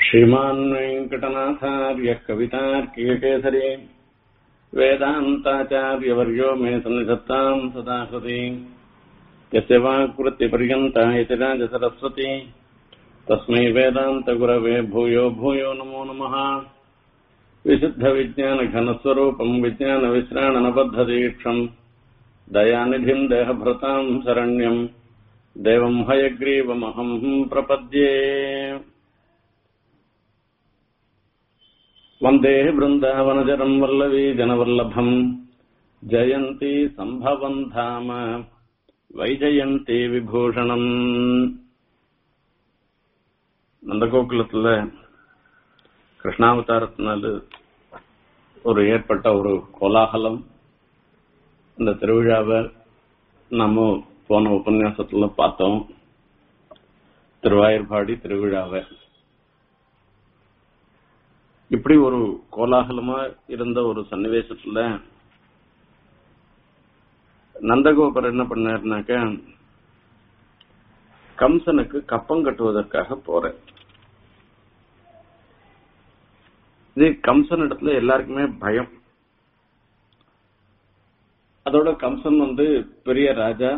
श्रीमान् वेङ्कटनाथार्यः कवितार्किककेसरी वेदान्ताचार्यवर्यो मे सन्निधत्ताम् सदा हृदि यस्य वाक्वृत्तिपर्यन्ता इति राजसरस्वती तस्मै वेदान्तगुरवे भूयो भूयो नमो नमः विशुद्धविज्ञानघनस्वरूपम् विज्ञानविश्राणनबद्धदीक्षम् दयानिधिम् देहभृताम् शरण्यम् देवम् हयग्रीवमहम् प्रपद्ये वन्दे वृन्दावनजरम् वल्लवी जनवल्लभम् जयन्ती सम्भवम् धाम வைஜயந்தி விபூஷணம் நந்தகோகுலத்துல கிருஷ்ணாவதாரத்தினால ஒரு ஏற்பட்ட ஒரு கோலாகலம் இந்த திருவிழாவை நாம போன உபன்யாசத்துல பார்த்தோம் திருவாயூர்பாடி திருவிழாவை இப்படி ஒரு கோலாகலமா இருந்த ஒரு சன்னிவேசத்துல நந்தகோபர் என்ன பண்ணாருனாக்க கம்சனுக்கு கப்பம் கட்டுவதற்காக போறேன் இது கம்சன் இடத்துல எல்லாருக்குமே பயம் அதோட கம்சன் வந்து பெரிய ராஜா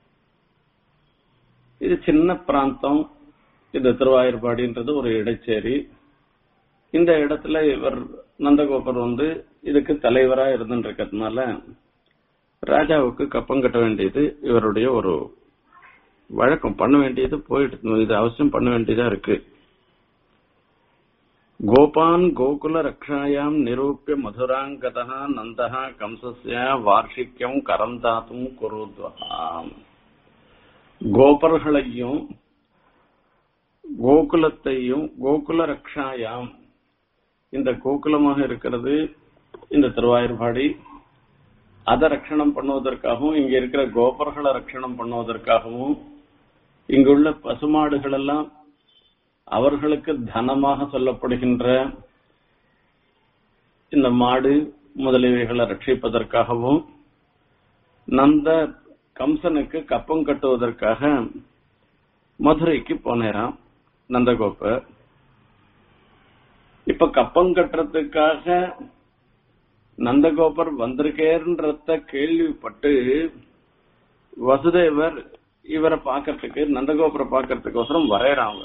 இது சின்ன பிராந்தம் இது திருவாயூர்பாடின்றது ஒரு இடைச்சேரி இந்த இடத்துல இவர் நந்தகோபர் வந்து இதுக்கு தலைவரா இருந்துட்டு இருக்கிறதுனால ராஜாவுக்கு கப்பம் கட்ட வேண்டியது இவருடைய ஒரு வழக்கம் பண்ண வேண்டியது போயிட்டு இது அவசியம் பண்ண வேண்டியதா இருக்கு கோபான் கோகுல ரக்ஷாயாம் நிரூபிய மதுராங்கதா நந்தா கம்சஸ்ய வார்ஷிக்கம் கரந்தாத்தும் குருத்வகாம் கோபர்களையும் கோகுலத்தையும் கோகுல ரக்ஷாயாம் இந்த கோகுலமாக இருக்கிறது இந்த திருவாயூர்பாடி அதை ரட்சணம் பண்ணுவதற்காகவும் இங்க இருக்கிற கோபர்களை ரட்சணம் பண்ணுவதற்காகவும் இங்குள்ள பசுமாடுகள் எல்லாம் அவர்களுக்கு தனமாக சொல்லப்படுகின்ற இந்த மாடு முதலியவைகளை ரட்சிப்பதற்காகவும் நந்த கம்சனுக்கு கப்பம் கட்டுவதற்காக மதுரைக்கு போனேராம் நந்தகோபர் இப்ப கப்பம் கட்டுறதுக்காக நந்தகோபர் வந்திருக்கேன்றத கேள்விப்பட்டு வசுதேவர் இவரை பாக்கிறதுக்கு நந்தகோபரை பாக்கிறதுக்கோசரம் வரையறாங்க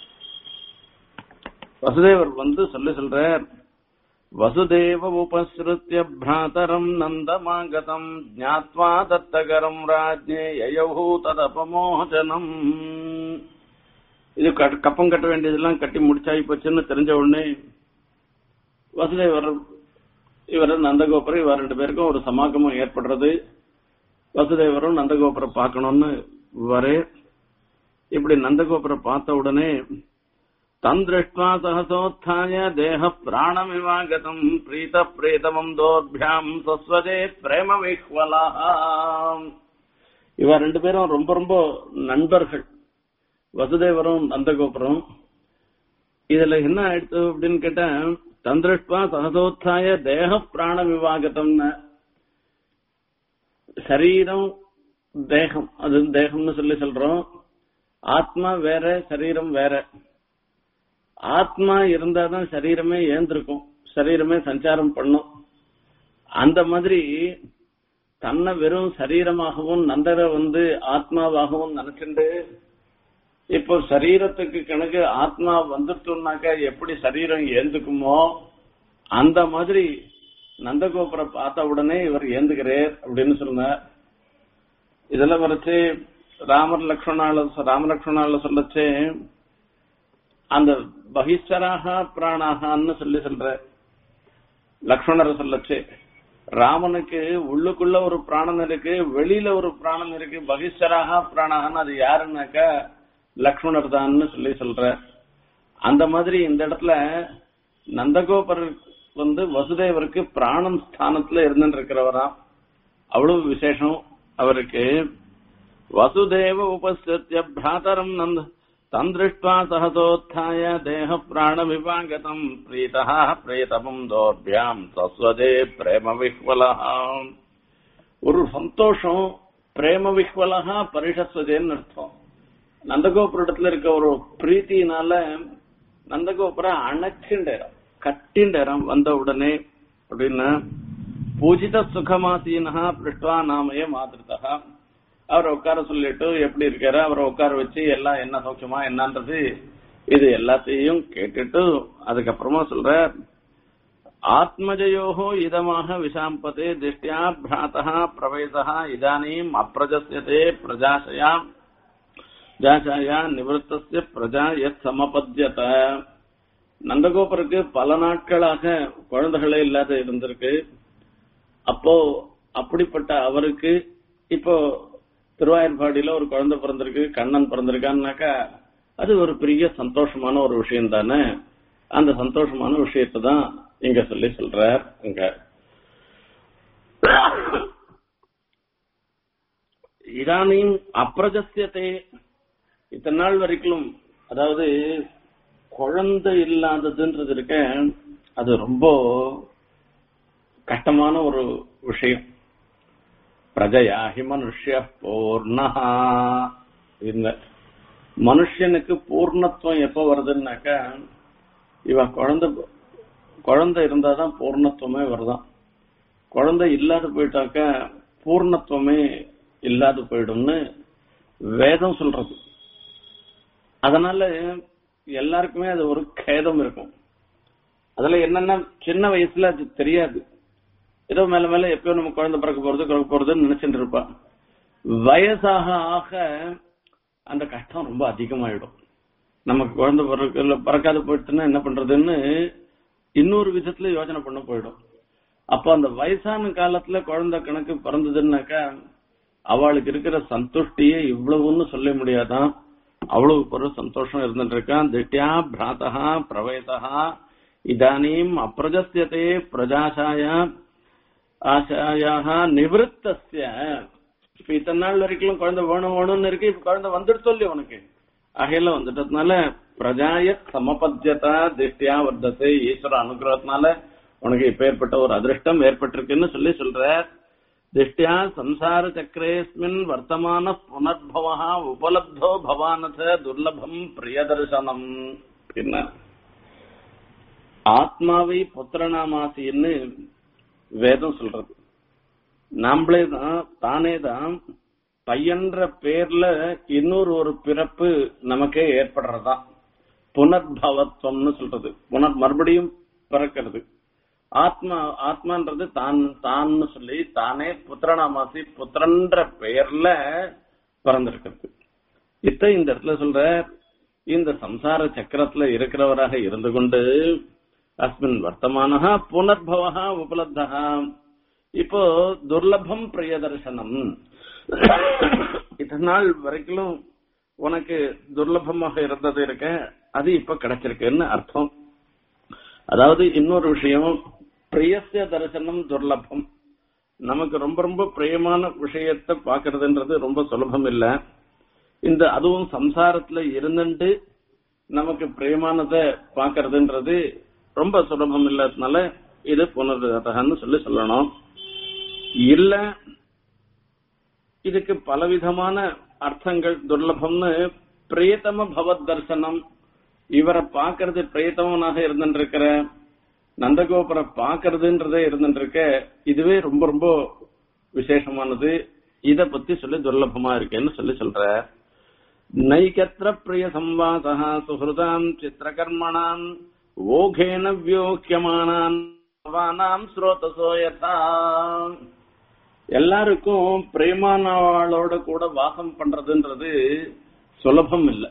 வசுதேவர் வந்து சொல்லி சொல்றார் வசுதேவ உபஸ்ருத்திய பிராதரம் நந்தமாகதம் ஜாத்வா தத்தகரம் ராஜ்யே யயௌ ததபமோச்சனம் இது கப்பம் கட்ட வேண்டியதெல்லாம் கட்டி முடிச்சாகி போச்சுன்னு தெரிஞ்ச உடனே வசுதேவர் இவர் நந்தகோபுரம் இவர் ரெண்டு பேருக்கும் ஒரு சமாகமம் ஏற்படுறது வசுதேவரும் நந்தகோபுரை பார்க்கணும்னு வரே இப்படி நந்தகோபுரம் பார்த்த உடனே தம் திருஷ்டுவா சகசோத்தாய தேக பிராணமிவாகதம் பிரீத பிரேதமம் தோர்பியாம் சஸ்வதே பிரேம விஹ்வலாம் இவ ரெண்டு பேரும் ரொம்ப ரொம்ப நண்பர்கள் வசுதேவரும் நந்தகோபுரம் இதுல என்ன ஆயிடுச்சு அப்படின்னு கேட்டா தந்திருஷ்டுவா சகசோத்தாய தேக பிராண விவாகத்தம்னு சரீரம் தேகம் அது தேகம்னு சொல்லி சொல்றோம் ஆத்மா வேற சரீரம் வேற ஆத்மா இருந்தாதான் சரீரமே ஏந்திருக்கும் சரீரமே சஞ்சாரம் பண்ணும் அந்த மாதிரி தன்னை வெறும் சரீரமாகவும் நந்தரை வந்து ஆத்மாவாகவும் நினைச்சுண்டு இப்போ சரீரத்துக்கு கணக்கு ஆத்மா வந்துட்டோம்னாக்கா எப்படி சரீரம் ஏந்துக்குமோ அந்த மாதிரி நந்தகோபுரை பார்த்த உடனே இவர் ஏந்துகிறார் அப்படின்னு சொன்னார் இதெல்லாம் வரைச்சு ராமர் லக்ஷ்மணால ராமலக்ஷ்மணால சொல்லச்சு அந்த பகிஷ்டராக பிராணாகான்னு சொல்லி சொல்ற லக்ஷ்மணரை சொல்லச்சு ராமனுக்கு உள்ளுக்குள்ள ஒரு பிராணன் இருக்கு வெளியில ஒரு பிராணன் இருக்கு பகிஷ்டராக பிராணாகன்னு அது யாருன்னாக்கா லக்ஷ்மணர் தான்னு சொல்லி சொல்ற அந்த மாதிரி இந்த இடத்துல நந்தகோபர் வந்து வசுதேவருக்கு பிராணம் ஸ்தானத்துல இருந்துட்டு இருக்கிறவராம் அவ்வளவு விசேஷம் அவருக்கு வசுதேவ உபஸ்திய பிராதரம் நந்த தந்திருஷ்டுவா சகசோத்தாய தேக பிராண விவாகதம் பிரீதா பிரேதமம் தோர்பியாம் சஸ்வதே பிரேம விஹ்வலஹாம் ஒரு சந்தோஷம் பிரேம விஹ்வலஹா பரிஷஸ்வதேன்னு அர்த்தம் நந்தகோபுரத்துல இருக்க ஒரு பிரீத்தினால நந்தகோபுரம் அணைச்சுண்டேரம் கட்டிண்டேரம் வந்த உடனே அப்படின்னா பூஜித சுகமாசீனா பிருஷ்டுவா நாமய மாதிருதா அவரை உட்கார சொல்லிட்டு எப்படி இருக்காரு அவரை உட்கார வச்சு எல்லாம் என்ன சௌக்கியமா என்னன்றது இது எல்லாத்தையும் கேட்டுட்டு அதுக்கப்புறமா சொல்ற ஆத்மஜயோகோ இதமாக விஷாம்பதே திருஷ்டியா பிராத்தா பிரவேசா இதானீம் அப்பிரஜஸ்யதே பிரஜாசயா ஜாஷாயா நிவத்தஸ்ய பிரஜா எத் சமபத்தியத நந்தகோபருக்கு பல நாட்களாக குழந்தைகளே இல்லாத இருந்திருக்கு அப்போ அப்படிப்பட்ட அவருக்கு இப்போ திருவாயூர்பாடியில ஒரு குழந்தை பிறந்திருக்கு கண்ணன் பிறந்திருக்கான்னாக்கா அது ஒரு பெரிய சந்தோஷமான ஒரு விஷயம் தானே அந்த சந்தோஷமான விஷயத்தை தான் இங்க சொல்லி சொல்றார் இங்க இதானின் அப்பிரஜஸ்யத்தை இத்தனை நாள் வரைக்கும் அதாவது குழந்தை இல்லாததுன்றது இருக்க அது ரொம்ப கஷ்டமான ஒரு விஷயம் பிரஜயாகி மனுஷ்ய பூர்ணா இந்த மனுஷனுக்கு பூர்ணத்துவம் எப்ப வருதுன்னாக்கா இவன் குழந்தை குழந்தை இருந்தாதான் பூர்ணத்துவமே வருதான் குழந்தை இல்லாத போயிட்டாக்க பூர்ணத்துவமே இல்லாத போயிடும்னு வேதம் சொல்றது அதனால எல்லாருக்குமே அது ஒரு கேதம் இருக்கும் அதுல என்னன்னா சின்ன வயசுல அது தெரியாது ஏதோ மேல மேல எப்பயோ நம்ம குழந்தை பிறக்க போறது பிறக்க போறதுன்னு நினைச்சிட்டு இருப்பா வயசாக ஆக அந்த கஷ்டம் ரொம்ப அதிகமாயிடும் நமக்கு குழந்தை பிறக்க பிறக்காத போயிட்டுன்னா என்ன பண்றதுன்னு இன்னொரு விதத்துல யோசனை பண்ண போயிடும் அப்ப அந்த வயசான காலத்துல குழந்தை கணக்கு பிறந்ததுன்னாக்கா அவளுக்கு இருக்கிற சந்துஷ்டியே இவ்வளவுன்னு சொல்ல முடியாதான் அவ்வளவு ஒரு சந்தோஷம் இருந்துட்டு இருக்கான் திட்யா பிராத்தா பிரவேசா இதானீம் அப்பிரஜஸ்யதே பிரஜாசாய ஆசாயாக நிவத்தஸ்ய இப்ப இத்தனை நாள் வரைக்கும் குழந்தை வேணும் வேணும்னு இருக்கு இப்ப குழந்தை வந்துட்டு சொல்லி உனக்கு அகையில வந்துட்டதுனால பிரஜாய சமபத்தியதா திருஷ்டியா வர்த்தத்தை ஈஸ்வர அனுகிரகத்தினால உனக்கு இப்ப ஏற்பட்ட ஒரு அதிருஷ்டம் ஏற்பட்டிருக்குன்னு சொல்லி சொல்ற திருஷ்டியா சம்சார சக்கரேஸ்மின் வர்த்தமான புனர்பவா உபலப்தோ பவானத துர்லபம் பிரியதர்சனம் என்ன ஆத்மாவை புத்திரநாமாசின்னு வேதம் சொல்றது நாமளே தான் தானே தான் பையன்ற பேர்ல இன்னொரு ஒரு பிறப்பு நமக்கே ஏற்படுறதா புனர்பவத்துவம்னு சொல்றது புனர் மறுபடியும் பிறக்கிறது ஆத்மா ஆத்மான்றது தான் தான்னு சொல்லி தானே புத்திரநாமாசி புத்திரன்ற பெயர்ல பிறந்திருக்கிறது இத்த இந்த இடத்துல சொல்ற இந்த சம்சார சக்கரத்துல இருக்கிறவராக இருந்து கொண்டு அஸ்மின் வர்த்தமானஹா புனர்பவா உபலப்தா இப்போ துர்லபம் பிரியதர்சனம் இத்தனை நாள் வரைக்கும் உனக்கு துர்லபமாக இருந்தது இருக்க அது இப்ப கிடைச்சிருக்குன்னு அர்த்தம் அதாவது இன்னொரு விஷயம் பிரியசிய தரிசனம் துர்லபம் நமக்கு ரொம்ப ரொம்ப பிரியமான விஷயத்தை பாக்குறதுன்றது ரொம்ப சுலபம் இல்ல இந்த அதுவும் சம்சாரத்துல இருந்துட்டு நமக்கு பிரியமானதை பாக்குறதுன்றது ரொம்ப சுலபம் இல்லாததுனால இது புனர்தகன்னு சொல்லி சொல்லணும் இல்ல இதுக்கு பலவிதமான அர்த்தங்கள் துர்லபம்னு பிரியதம பவத் தர்சனம் இவரை பாக்குறது பிரியத்தமனாக இருந்துருக்கிற நந்தகோபுரை பாக்குறதுன்றதே இருந்துருக்க இதுவே ரொம்ப ரொம்ப விசேஷமானது இத பத்தி சொல்லி துர்லபமா இருக்கேன்னு சொல்லி சொல்ற நைகத்திர பிரிய சம்வாசா சுஹൃதாம் சித்திரகர்மணாம் ஓகேன வியோக்கியமானான் ஸ்ரோதசோ யதா எல்லாருக்கும் பிரேமானவாளோட கூட வாசம் பண்றதுன்றது சுலபம் இல்லை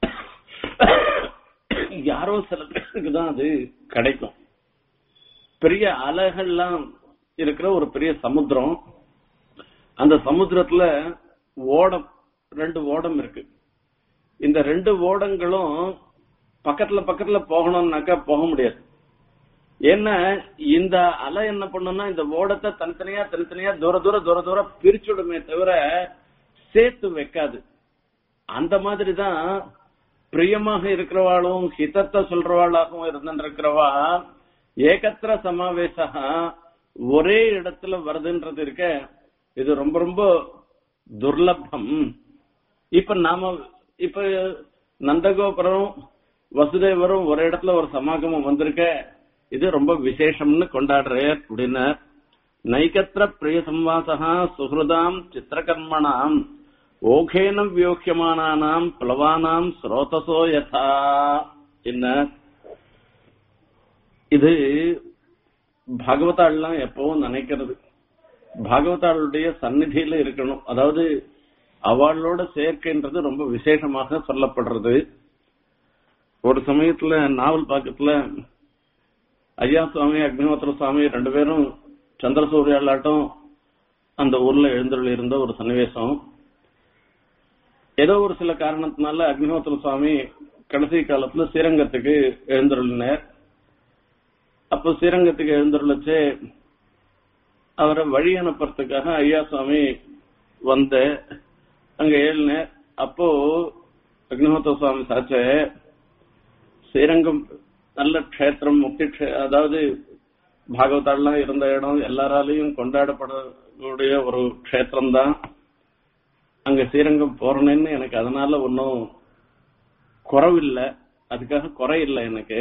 யாரோ சில பேருக்கு தான் அது கிடைக்கும் பெரிய அலைகள்லாம் இருக்கிற ஒரு பெரிய சமுத்திரம் அந்த சமுத்திரத்துல ஓடம் ரெண்டு ஓடம் இருக்கு இந்த ரெண்டு ஓடங்களும் பக்கத்துல பக்கத்துல போகணும்னாக்கா போக முடியாது ஏன்னா இந்த அலை என்ன பண்ணும்னா இந்த ஓடத்தை தனித்தனியா தனித்தனியா தூர தூர தூர தூர பிரிச்சுடுமே தவிர சேர்த்து வைக்காது அந்த மாதிரிதான் பிரியமாக இருக்கிறவாளும் ஹிதத்தை சொல்றவாளாகவும் இருந்திருக்கிறவா ஏகத்திர சமாவேசா ஒரே இடத்துல வருதுன்றது இருக்க இது ரொம்ப ரொம்ப துர்லபம் இப்ப நாம இப்ப நந்தகோபுரம் வசுதேவரும் ஒரு இடத்துல ஒரு சமாகமம் வந்திருக்க இது ரொம்ப விசேஷம்னு கொண்டாடுறார் அப்படின்னு நைகத்திர பிரிய சம்வாசகா சுஹൃதாம் சித்திரகர்மணாம் ஓகேனம் வியோக்கியமானானாம் பிளவானாம் ஸ்ரோதசோ யதா என்ன இது பாகவதாள்லாம் எப்பவும் நினைக்கிறது பாகவதாளுடைய சந்நிதியில இருக்கணும் அதாவது அவளோட சேர்க்கைன்றது ரொம்ப விசேஷமாக சொல்லப்படுறது ஒரு சமயத்துல நாவல் பாக்கத்துல ஐயா சுவாமி அக்னிஹோத்திர சுவாமி ரெண்டு பேரும் சந்திரசூரியாலாட்டம் அந்த ஊர்ல எழுந்தருள் இருந்த ஒரு சன்னிவேசம் ஏதோ ஒரு சில காரணத்தினால அக்னிஹோத்திர சுவாமி கடைசி காலத்துல ஸ்ரீரங்கத்துக்கு எழுந்தருளினார் அப்போ ஸ்ரீரங்கத்துக்கு எழுந்தருளச்சு அவரை வழி அனுப்புறதுக்காக ஐயா சுவாமி வந்த அங்க ஏழுனேன் அப்போ அக்னிஹோத்திர சுவாமி சாச்ச ஸ்ரீரங்கம் நல்ல க்ஷேத்திரம் முக்தி க்ஷே- அதாவது பாகவதாள்லாம் இருந்த இடம் எல்லாராலையும் கொண்டாடப்படக்கூடிய ஒரு க்ஷேத்திரம் தான் அங்க ஸ்ரீரங்கம் போறேன்னு எனக்கு அதனால ஒன்றும் குறவில்லை அதுக்காக குறை இல்லை எனக்கு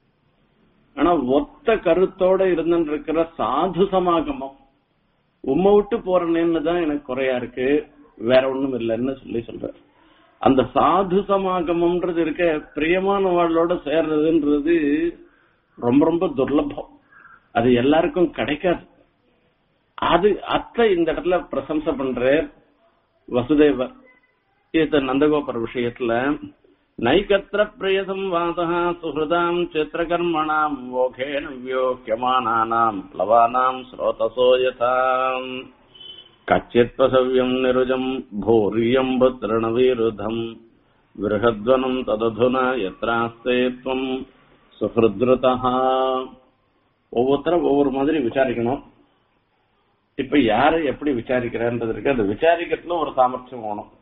ஆனா ஒத்த கருத்தோட இருந்துட்டு இருக்கிற சாது சமாகமம் உம்மை விட்டு போறேன்னு தான் எனக்கு குறையா இருக்கு வேற ஒண்ணும் இல்லைன்னு சொல்லி சொல்ற அந்த சாது சமாகமம்ன்றது இருக்க பிரியமானவாளோட சேர்றதுன்றது ரொம்ப ரொம்ப துர்லபம் அது எல்லாருக்கும் கிடைக்காது அது அத்தை இந்த இடத்துல பிரசம்சை பண்ற வசுதேவர் இது நந்தகோபர் விஷயத்துல நைகத்திர பிரியசம் வாசகா சுஹൃதாம் சித்திரகர்மணாம் ஓகேன வியோக்கியமானானாம் பிளவானாம் ஸ்ரோதசோ யதாம் கச்சித் பசவ்யம் நிருஜம் பூரியம் புத்திரணவீருதம் விருகத்வனம் தததுனா எத்ராஸ்தே துவம் சுஹൃத்ருதா ஒவ்வொருத்தரும் ஒவ்வொரு மாதிரி விசாரிக்கணும் இப்ப யாரை எப்படி விசாரிக்கிறன்றதுக்கு அந்த விசாரிக்கிறதுல ஒரு சாமர்த்தியம் வேணும்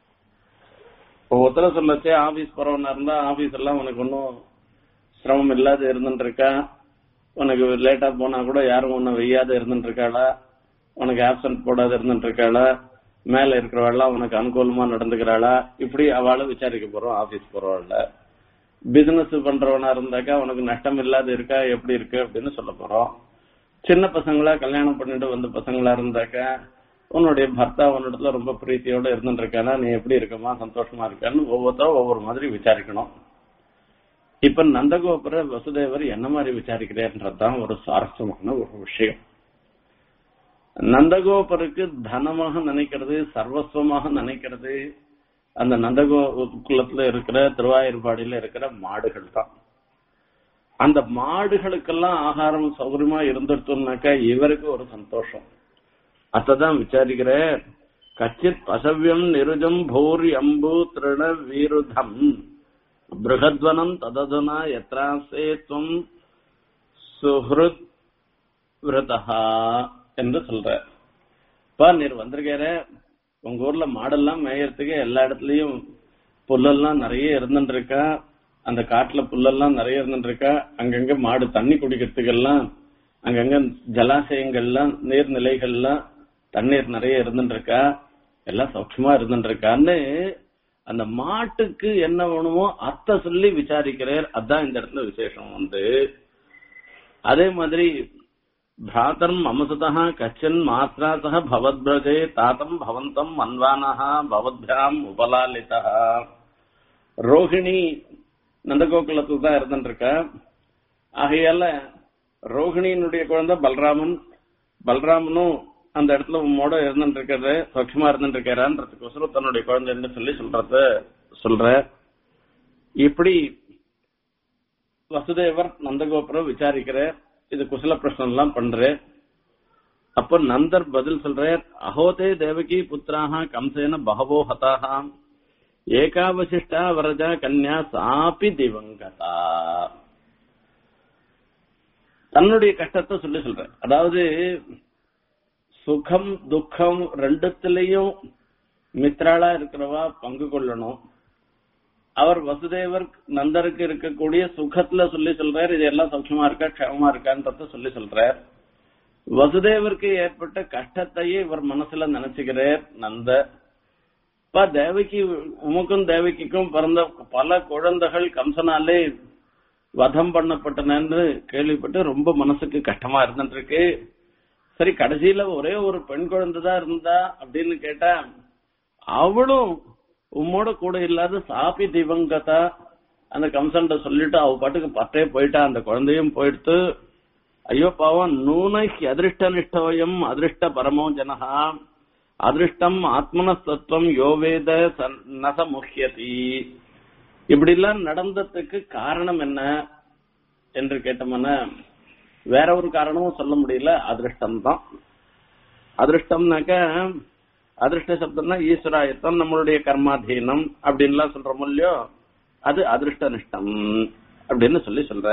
ஒவ்வொருத்தர சொல்லச்சே ஆபீஸ் போறவனா இருந்தா ஆபீஸ் எல்லாம் உனக்கு ஒன்றும் சிரமம் இல்லாத இருந்துட்டு இருக்கா உனக்கு லேட்டா போனா கூட யாரும் உன்னை வெய்யாத இருந்துட்டு இருக்காளா உனக்கு ஆப்சன்ட் போடாத இருந்துட்டு இருக்காளா மேல இருக்கிறவாள்லாம் உனக்கு அனுகூலமா நடந்துக்கிறாளா இப்படி அவளை விசாரிக்க போறோம் ஆபீஸ் போறவாள்ல பிசினஸ் பண்றவனா இருந்தாக்கா உனக்கு நஷ்டம் இல்லாத இருக்கா எப்படி இருக்கு அப்படின்னு சொல்ல போறோம் சின்ன பசங்களா கல்யாணம் பண்ணிட்டு வந்த பசங்களா இருந்தாக்கா உன்னுடைய பர்த்தா உன்னிடத்துல ரொம்ப பிரீத்தியோட இருந்துட்டு இருக்கானா நீ எப்படி இருக்கமா சந்தோஷமா இருக்கான்னு ஒவ்வொருத்தரும் ஒவ்வொரு மாதிரி விசாரிக்கணும் இப்ப நந்தகோபுர வசுதேவர் என்ன மாதிரி விசாரிக்கிறார்ன்றதுதான் ஒரு சுவாரஸ்யமான ஒரு விஷயம் நந்தகோபருக்கு தனமாக நினைக்கிறது சர்வஸ்வமாக நினைக்கிறது அந்த நந்தகோகுலத்துல இருக்கிற திருவாயூர்பாடியில இருக்கிற மாடுகள் தான் அந்த மாடுகளுக்கெல்லாம் ஆகாரம் சௌகரியமா இருந்துட்டோம்னாக்கா இவருக்கு ஒரு சந்தோஷம் அதான் விசாரிக்கிற கச்சித் பசவ்யம் நிருஜம் பூரி அம்பு திருண வீருதம் பிருகத்வனம் தததுனா எத்ராசே துவம் சுஹ்ருத் விரதா என்று சொல்ற பா நீர் வந்திருக்கார உங்க ஊர்ல மாடெல்லாம் மேயறதுக்கு எல்லா இடத்துலயும் புல்லெல்லாம் நிறைய இருந்துட்டு இருக்கா அந்த காட்டுல புல்லெல்லாம் நிறைய இருந்துட்டு இருக்கா அங்கங்க மாடு தண்ணி குடிக்கிறதுக்கெல்லாம் அங்கங்க ஜலாசயங்கள்லாம் நீர்நிலைகள்லாம் தண்ணீர் நிறைய இருந்துட்டு இருக்கா எல்லாம் சௌட்சமா இருந்துட்டு இருக்கான்னு அந்த மாட்டுக்கு என்ன வேணுமோ அத்தை சொல்லி விசாரிக்கிறார் அதான் இந்த இடத்துல விசேஷம் வந்து அதே மாதிரி भ्रातर्म अमसतः कश्चन मात्रा सह भवद्ब्रजे तातम भवन्तम मन्वानः भवद्भ्याम उपलालितः ரோஹிணி நந்தகோகுலத்துல தான் இருந்துட்டு இருக்கா ஆகையால ரோஹிணியினுடைய குழந்தை பல்ராமன் பல்ராமனும் அந்த இடத்துல உம்மோட இருந்துட்டு இருக்கிறது சௌட்சமா இருந்துட்டு இருக்காரான்றதுக்கோசரம் தன்னுடைய குழந்தைன்னு சொல்லி சொல்றத சொல்ற இப்படி வசுதேவர் நந்தகோபுரம் விசாரிக்கிற இது குசல பிரச்சனை எல்லாம் பண்ற அப்ப நந்தர் பதில் சொல்ற அஹோதே தேவகி புத்திராக கம்சேன பகவோ ஹதாக ஏகாவசிஷ்டா வரஜா கன்யா சாபி திவங்கதா தன்னுடைய கஷ்டத்தை சொல்லி சொல்ற அதாவது சுகம் துக்கம் ரெண்டுத்திலையும் மித்ராளா இருக்கிறவா பங்கு கொள்ளணும் அவர் வசுதேவர் நந்தருக்கு இருக்கக்கூடிய சுகத்துல சொல்லி சொல்றார் இது எல்லாம் சௌக்கியமா இருக்கா க்ஷேமமா இருக்கான்றத சொல்லி சொல்றார் வசுதேவருக்கு ஏற்பட்ட கஷ்டத்தையே இவர் மனசுல நினைச்சுக்கிறார் நந்த அப்பா தேவகி உமக்கும் தேவகிக்கும் பிறந்த பல குழந்தைகள் கம்சனாலே வதம் பண்ணப்பட்டனன்னு கேள்விப்பட்டு ரொம்ப மனசுக்கு கஷ்டமா இருந்துருக்கு சரி கடைசியில ஒரே ஒரு பெண் குழந்தை தான் இருந்தா அப்படின்னு கேட்டா அவளும் உம்மோட கூட இல்லாத சாப்பி திவங்கதா அந்த கம்சன்ட சொல்லிட்டு அவ பாட்டுக்கு பட்டே போயிட்டா அந்த குழந்தையும் போயிடுத்து ஐயோ பாவம் நூனை அதிருஷ்ட நிஷ்டோயம் அதிருஷ்ட பரமோ ஜனஹா அதிருஷ்டம் ஆத்மனஸ்தத்துவம் யோவேத நச முக்கியதி இப்படி எல்லாம் நடந்ததுக்கு காரணம் என்ன என்று கேட்டோம்னா வேற ஒரு காரணமும் சொல்ல முடியல அதிருஷ்டம் தான் அதிருஷ்டம்னாக்க அதிருஷ்ட சப்தம்னா ஈஸ்வராயத்தம் நம்மளுடைய கர்மாதீனம் அப்படின்லாம் சொல்றோம் இல்லையோ அது அதிருஷ்ட நிஷ்டம் அப்படின்னு சொல்லி சொல்ற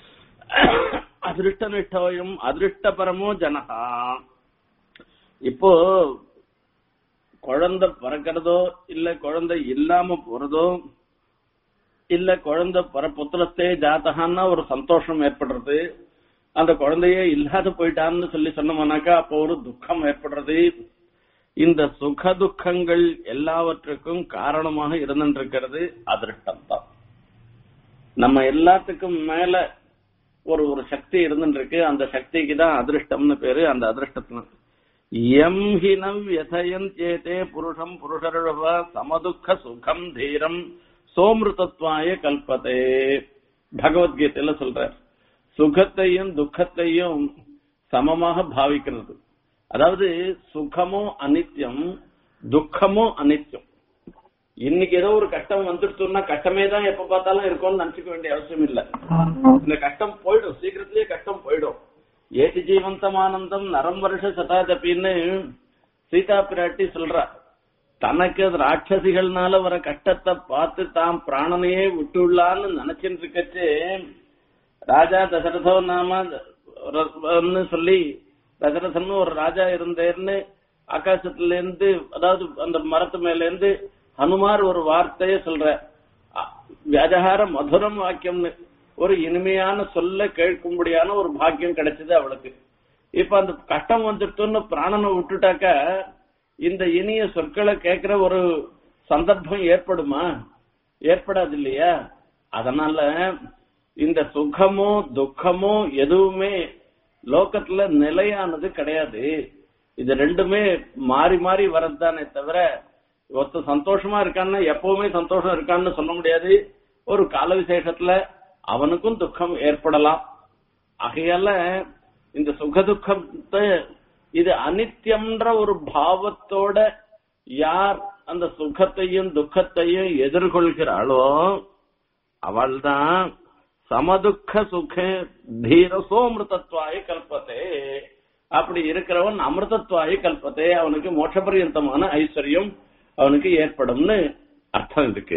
அதிருஷ்ட நிஷ்டோயம் அதிருஷ்ட பரமோ ஜனகா இப்போ குழந்தை பிறக்கிறதோ இல்ல குழந்தை இல்லாம போறதோ இல்ல குழந்தை பிற புத்திரத்தே ஜாத்தகான்னா ஒரு சந்தோஷம் ஏற்படுறது அந்த குழந்தையே இல்லாத போயிட்டான்னு சொல்லி சொன்னோம்னாக்கா அப்போ ஒரு துக்கம் ஏற்படுறது இந்த சுக துக்கங்கள் எல்லாவற்றுக்கும் காரணமாக இருந்துருக்கிறது அதிருஷ்டம் தான் நம்ம எல்லாத்துக்கும் மேல ஒரு ஒரு சக்தி இருந்துருக்கு அந்த சக்திக்கு தான் அதிருஷ்டம்னு பேரு அந்த அதிருஷ்டத்துல எம் ஹினம் யதயந்தேதே புருஷம் புருஷருழவ சமதுக்க சுகம் தீரம் சோமிருதத்வாய கல்பதே பகவத்கீதையில சொல்ற சுகத்தையும் துக்கத்தையும் சமமாக பாவிக்கிறது அதாவது சுகமும் அனித்யம் துக்கமும் அனித்யம் இன்னைக்கு ஏதோ ஒரு கஷ்டம் வந்துடுச்சுன்னா கஷ்டமே தான் எப்ப பார்த்தாலும் இருக்கும்னு நினைச்சுக்க வேண்டிய அவசியம் இல்ல இந்த கஷ்டம் போயிடும் சீக்கிரத்திலேயே கஷ்டம் போயிடும் ஏசி ஜீவந்தமானந்தம் நரம் வருஷ சதாதப்பின்னு சீதா பிராட்டி சொல்றா தனக்கு ராட்சசிகள்னால வர கஷ்டத்தை பார்த்து தாம் பிராணனையே விட்டுள்ளான்னு நினைச்சிட்டு இருக்கச்சு ராஜா தசரதோ நாம சொல்லி தசரதன் ஒரு ராஜா இருந்தேன்னு ஆகாசத்துல இருந்து அதாவது அந்த மரத்து மேல இருந்து ஹனுமார் ஒரு வார்த்தைய சொல்ற வியாஜகார மதுரம் வாக்கியம்னு ஒரு இனிமையான சொல்ல கேட்கும்படியான ஒரு பாக்கியம் கிடைச்சது அவளுக்கு இப்ப அந்த கஷ்டம் வந்துட்டுன்னு பிராணனை விட்டுட்டாக்க இந்த இனிய சொற்களை கேட்கிற ஒரு சந்தர்ப்பம் ஏற்படுமா ஏற்படாது இல்லையா அதனால இந்த சுகமோ துக்கமோ எதுவுமே லோகத்துல நிலையானது கிடையாது இது ரெண்டுமே மாறி மாறி வரதுதானே தவிர ஒருத்த சந்தோஷமா இருக்கான்னு எப்பவுமே சந்தோஷம் இருக்கான்னு சொல்ல முடியாது ஒரு கால விசேஷத்துல அவனுக்கும் துக்கம் ஏற்படலாம் ஆகையால இந்த சுக துக்கத்தை இது அனித்யம்ன்ற ஒரு பாவத்தோட யார் அந்த சுகத்தையும் துக்கத்தையும் எதிர்கொள்கிறாளோ அவள்தான் சமதுக்க சுக தீரசோமிருதத்வாய கல்பத்தே அப்படி இருக்கிறவன் அமிர்தத்வாய கல்பத்தே அவனுக்கு மோட்சபரியந்தமான ஐஸ்வர்யம் அவனுக்கு ஏற்படும்னு அர்த்தம் இருக்கு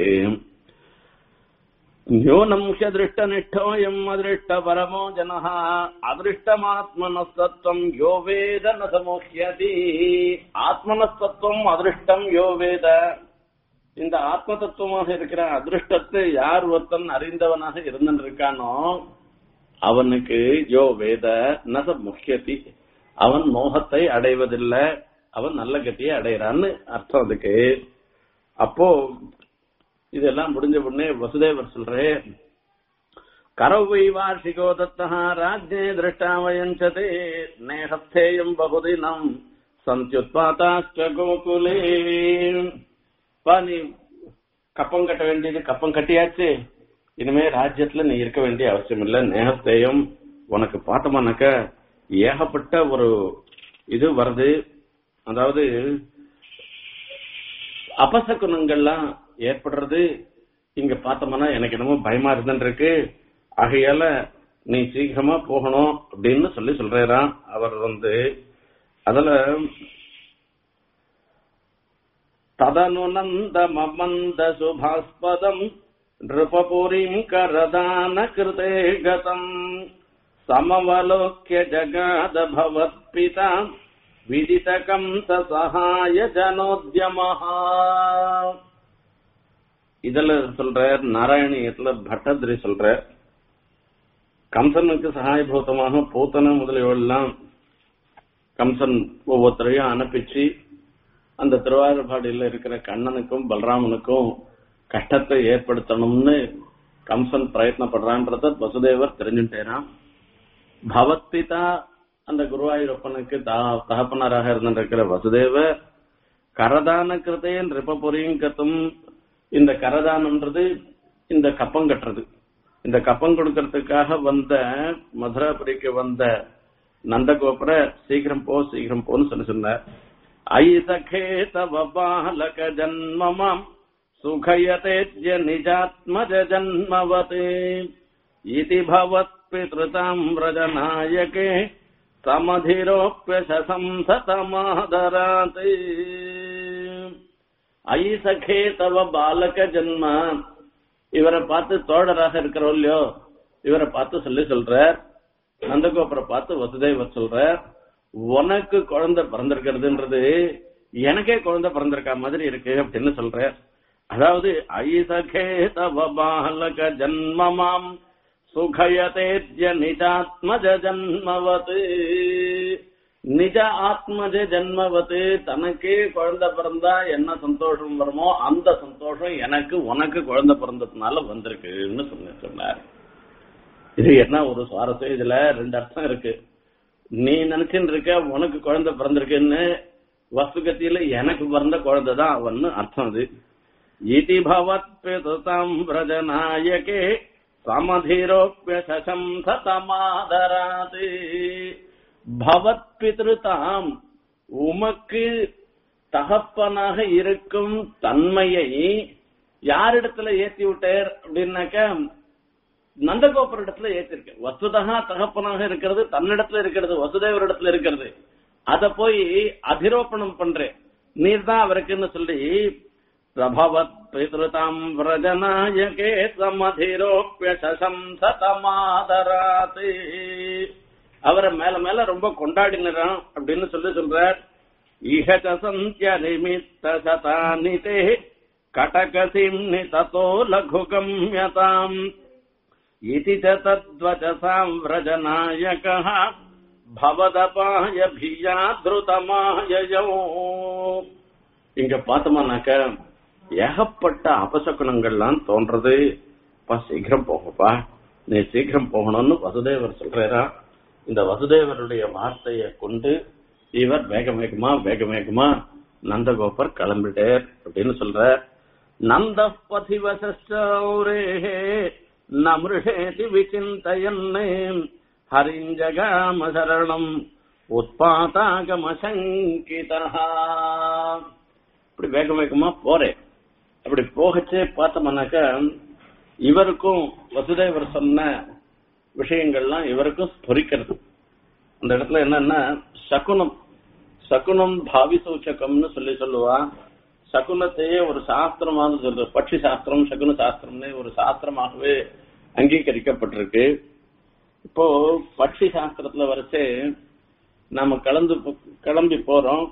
न्यूनम् ह्यदृष्टनिष्ठोऽयम् अदृष्टपरमो जनः अदृष्टमात्मनस्तत्त्वम् यो वेद न समुह्यति ஆத்மனஸ்தத்துவம் அதிருஷ்டம் யோ வேத இந்த ஆத்ம தத்துவமாக இருக்கிற அதிருஷ்டத்தை யார் ஒருத்தன் அறிந்தவனாக இருந்திருக்கானோ அவனுக்கு யோ வேத நச முக்கியத்தி அவன் மோகத்தை அடைவதில்லை அவன் நல்ல கத்தியை அடைகிறான்னு அர்த்தம் அதுக்கு அப்போ இதெல்லாம் முடிஞ்ச உடனே வசுதேவர் சொல்றே கரவை வார்ஷிகோ தத்தா ராஜ்யே திருஷ்டாவயஞ்சதே நேகஸ்தேயம் பகுதினம் சந்தியுத்பாத்தாச்ச கோகுலே பா நீ கப்பம் கட்ட வேண்டியது கப்பம் கட்டியாச்சு இனிமே ராஜ்யத்துல நீ இருக்க வேண்டிய அவசியம் இல்ல நேகஸ்தேயம் உனக்கு பார்த்தோம்னாக்க ஏகப்பட்ட ஒரு இது வருது அதாவது அபசகுணங்கள்லாம் ஏற்படுறது இங்க பார்த்தோம்னா எனக்கு என்னமோ பயமா இருந்துருக்கு ஆகையால நீ சீக்கிரமா போகணும் அப்படின்னு சொல்லி சொல்றாராம் அவர் வந்து அதுல ததனுநந்த மமந்த சுபாஸ்பதம் நிருபபுரிம் கரதான கிருதே கதம் சமவலோக்கிய ஜகாத பவத்பிதா விதிதகம் சகாய ஜனோத்யமஹா இதுல சொல்ற நாராயணியத்துல பட்டதிரி சொல்ற கம்சனுக்கு சகாயபூதமாக பூத்தன முதலியவெல்லாம் கம்சன் ஒவ்வொருத்தரையும் அனுப்பிச்சு அந்த திருவாரூர்பாடியில இருக்கிற கண்ணனுக்கும் பலராமனுக்கும் கஷ்டத்தை ஏற்படுத்தணும்னு கம்சன் பிரயத்னப்படுறான்றத வசுதேவர் தெரிஞ்சுட்டேரான் பவத்பிதா அந்த குருவாயூரப்பனுக்கு தா- தகப்பனாராக இருந்திருக்கிற வசுதேவர் கரதான கிருத்தையும் ரிப்பபுரியும் கத்தும் இந்த கரதானம்ன்றது இந்த கப்பம் கட்டுறது இந்த கப்பம் கொடுக்கறதுக்காக வந்த மதுராபுரிக்கு வந்த நந்தகோபுர சீக்கிரம் போ சீக்கிரம் போன்னு சொல்லி சொன்னார் ஐ சகே தவ பாலக ஜன்மமாம் சுகயதேஜ்ய நிஜாத்மஜ ஜன்மவதே இதி பவத் பித்ருதாம் व्रजनायके समधिरोप्य சம்சதமாதராத் ஐ சகே தவ பாலக ஜன்ம இவரை பார்த்து தோழராக இருக்கிறோம் இல்லையோ இவரை பார்த்து சொல்லி சொல்றார் நந்தகோபுரை பார்த்து வசுதேவர் சொல்றார் உனக்கு குழந்தை பிறந்திருக்கிறதுன்றது எனக்கே குழந்தை பிறந்திருக்கா மாதிரி இருக்கு அப்படின்னு சொல்றார் அதாவது ஐ சகே தவ பாலக ஜன்மமாம் சுகயதேத்ய நிஜாத்மஜ ஜன்மவத் நிஜ ஆத்மஜ ஜன்மவத் தனக்கே குழந்தை பிறந்தா என்ன சந்தோஷம் வருமோ அந்த சந்தோஷம் எனக்கு உனக்கு குழந்தை பிறந்ததுனால வந்திருக்குன்னு சொன்ன சொன்னார் இது என்ன ஒரு சுவாரஸ்யம் இதுல ரெண்டு அர்த்தம் இருக்கு நீ நினைச்சுட்டு இருக்க உனக்கு குழந்தை பிறந்திருக்குன்னு வஸ்துகத்தியில எனக்கு பிறந்த குழந்தை தான் அவன்னு அர்த்தம் அது இதி பவத் பிதுதாம் விரஜநாயகே சமதிரோப்பிய சசம்சதமாதராத் பவத் பித்ருதாம் உமக்கு தகப்பனாக இருக்கும் தன்மையை யாரிடத்துல ஏத்தி விட்டார் அப்படின்னாக்க நந்தகோபுர இடத்துல ஏத்திருக்கு வசுதகா தகப்பனாக இருக்கிறது தன்னிடத்துல இருக்கிறது வசுதேவர் இடத்துல இருக்கிறது அத போய் அதிரோப்பணம் பண்றேன் நீர் தான் அவருக்குன்னு சொல்லி பிரபவத் பிதృతాம் விரஜநாயகே சமதிரோப்பிய சசம்சதமாதராத் அவரை மேல மேல ரொம்ப கொண்டாடினாராம் அப்படின்னு சொல்லி சொல்றார் இஹ சந்திய நிமித்த சதானிதே கடகசிம்னி ததோ லகுகம்யதாம் इति च तद्वचसाम् व्रजनायकः भवदपायभिया धृतमाययौ இங்க பார்த்தோம்னாக்க ஏகப்பட்ட அபசகுணங்கள்லாம் தோன்றது பா சீக்கிரம் போகப்பா நீ சீக்கிரம் போகணும்னு வசுதேவர் சொல்றாரா இந்த வசுதேவருடைய வார்த்தையை கொண்டு இவர் வேக வேகமா வேக வேகமா நந்தகோபர் கிளம்பிட்டார் அப்படின்னு சொல்ற நந்த பதிவசௌரே நமிருஷேதி விசிந்தயன்னே ஹரிஞ்சகாம சரணம் உத்பாதாகமசங்கிதா இப்படி வேக வேகமா போறேன் அப்படி போகச்சே பார்த்தோம்னாக்க இவருக்கும் வசுதேவர் சொன்ன விஷயங்கள்லாம் இவருக்கும் ஸ்புரிக்கிறது அந்த இடத்துல என்னன்னா சகுனம் சகுனம் பாவி சூச்சகம்னு சொல்லி சொல்லுவா சகுனத்தையே ஒரு சாஸ்திரமாக சொல்ற பட்சி சாஸ்திரம் சகுன சாஸ்திரம்னு ஒரு சாஸ்திரமாகவே அங்கீகரிக்கப்பட்டிருக்கு இப்போ பட்சி சாஸ்திரத்துல வரைச்சே நாம கலந்து கிளம்பி போறோம்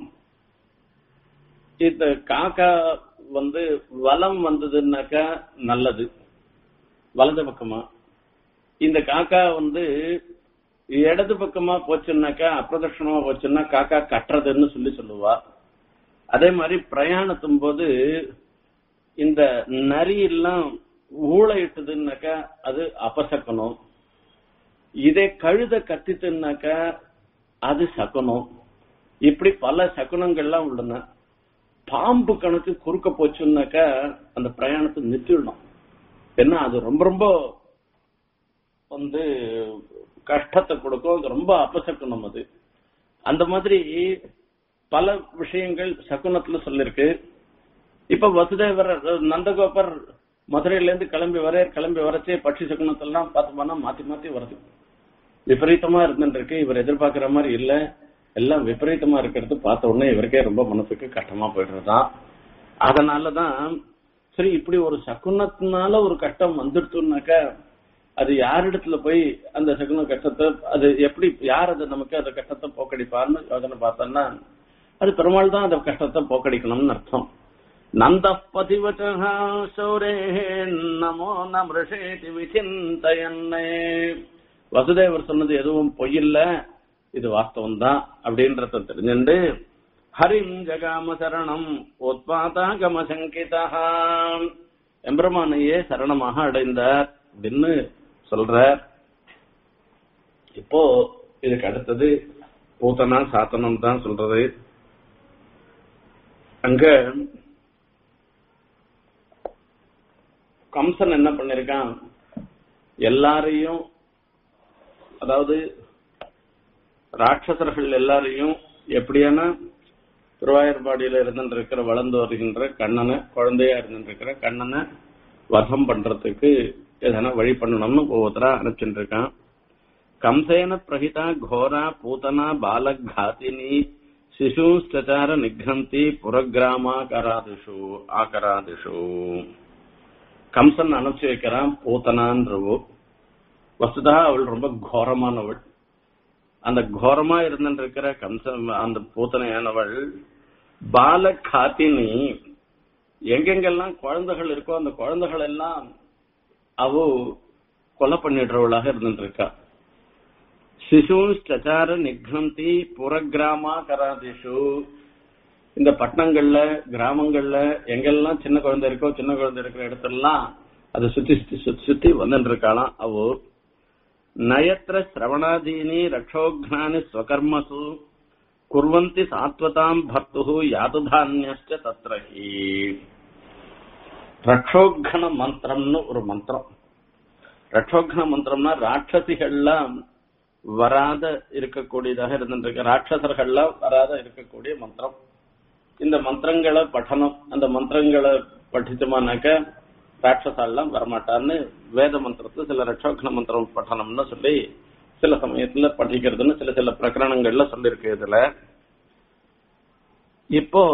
இந்த காக்கா வந்து வலம் வந்ததுன்னாக்கா நல்லது வலது பக்கமா இந்த காக்கா வந்து இடது பக்கமா போச்சுன்னாக்கா அப்பிரதட்சணமா போச்சுன்னா காக்கா கட்டுறதுன்னு சொல்லி சொல்லுவா அதே மாதிரி பிரயாணத்தும் போது இந்த நரி எல்லாம் ஊழையிட்டதுன்னாக்கா அது அபசக்கணும் இதே கழுத கத்திட்டுனாக்கா அது சகுனம் இப்படி பல சகுனங்கள்லாம் உள்ளன பாம்பு கணக்கு குறுக்க போச்சுன்னாக்கா அந்த பிரயாணத்தை நிறுத்திடணும் ஏன்னா அது ரொம்ப ரொம்ப வந்து கஷ்டத்தை கொடுக்கும் அது ரொம்ப அபசகுனம் அது அந்த மாதிரி பல விஷயங்கள் சகுனத்துல சொல்லிருக்கு இப்ப வசுதேவர் நந்தகோபர் மதுரையில இருந்து கிளம்பி வர கிளம்பி வரச்சே பட்சி சகுனத்தெல்லாம் பார்த்தோம்னா மாத்தி மாத்தி வருது விபரீதமா இருந்துருக்கு இவர் எதிர்பார்க்கிற மாதிரி இல்ல எல்லாம் விபரீதமா இருக்கிறது பார்த்த உடனே இவருக்கே ரொம்ப மனசுக்கு கஷ்டமா போயிடுறதுதான் அதனாலதான் சரி இப்படி ஒரு சகுனத்தினால ஒரு கஷ்டம் வந்துடுச்சுனாக்கா அது யாரிடத்துல போய் அந்த சகுன கஷ்டத்தை அது எப்படி யார் அது நமக்கு அந்த கஷ்டத்தை போக்கடிப்பார்னு யோசனை பார்த்தோம்னா அது பெருமாள் தான் அந்த கஷ்டத்தை போக்கடிக்கணும்னு அர்த்தம் நந்த பதிவச்சா சௌரே நமோ நமிருஷேதி விசிந்தயன்னே வசுதேவர் சொன்னது எதுவும் பொய்யில்ல இது வாஸ்தவம் தான் அப்படின்றத தெரிஞ்சுண்டு ஹரிம் ஜகாம சரணம் உத்பாதாகம சங்கிதா எம்பெருமானையே சரணமாக அடைந்தார் அப்படின்னு சொல்றார் இப்போ இதுக்கு அடுத்தது பூத்தனா சாத்தனம் தான் சொல்றது அங்க கம்சன் என்ன பண்ணிருக்கான் எல்லாரையும் அதாவது ராட்சசர்கள் எல்லாரையும் எப்படியான திருவாயூர்பாடியில இருந்துட்டு இருக்கிற வளர்ந்து வருகின்ற கண்ணனை குழந்தையா இருந்துட்டு இருக்கிற கண்ணனை வதம் பண்றதுக்கு எதனா வழி பண்ணணும்னு ஒவ்வொருத்தரா அனுப்பிச்சுட்டு இருக்கான் கம்சேன பிரஹிதா கோரா பூதனா பாலகாத்தினி சிசுச்சச்சார நிக்ரந்தி புறகிராமாகராதிஷு ஆகராதிஷு கம்சன் அனுப்பிச்சு வைக்கிறான் பூத்தனான்றவோ வசுதா அவள் ரொம்ப கோரமானவள் அந்த கோரமா இருந்துட்டு இருக்கிற கம்சன் அந்த பூத்தனையானவள் பால காத்தினி எங்கெங்கெல்லாம் குழந்தைகள் இருக்கோ அந்த குழந்தைகள் எல்லாம் அவ கொலை பண்ணிடுறவளாக இருந்துட்டு இருக்கா சிசு சச்சார நிக்னந்தி புறகிராமா கராதிஷு இந்த பட்டணங்கள்ல கிராமங்கள்ல எங்கெல்லாம் சின்ன குழந்தை இருக்கோ சின்ன குழந்தை இருக்கிற இடத்துலலாம் அதை சுத்தி சுத்தி சுத்தி சுத்தி வந்துட்டு இருக்காளாம் அவோ நயத்திர சிரவணாதீனி ரக்ஷோக்னானி ஸ்வகர்மசு குர்வந்தி சாத்வதாம் பர்த்து யாதுதான்யஸ்ட தத்ரஹி ரக்ஷோக்ன மந்திரம்னு ஒரு மந்திரம் ரக்ஷோக்ன மந்திரம்னா ராட்சசிகள்லாம் வராத இருக்கக்கூடியதாக இருந்துட்டு ராட்சசர்கள்லாம் வராத இருக்கக்கூடிய மந்திரம் இந்த மந்திரங்களை பठனம் அந்த மந்திரங்களை படிச்சோமானாக்க ராட்சசாலாம் வரமாட்டான்னு வேத மந்திரத்துல சில ரட்சோக்ன மந்திரம் பठனம்னு சொல்லி சில சமயத்துல படிக்கிறதுன்னு சில சில பிரகரணங்கள்ல சொல்லியிருக்கு இதுல இப்போ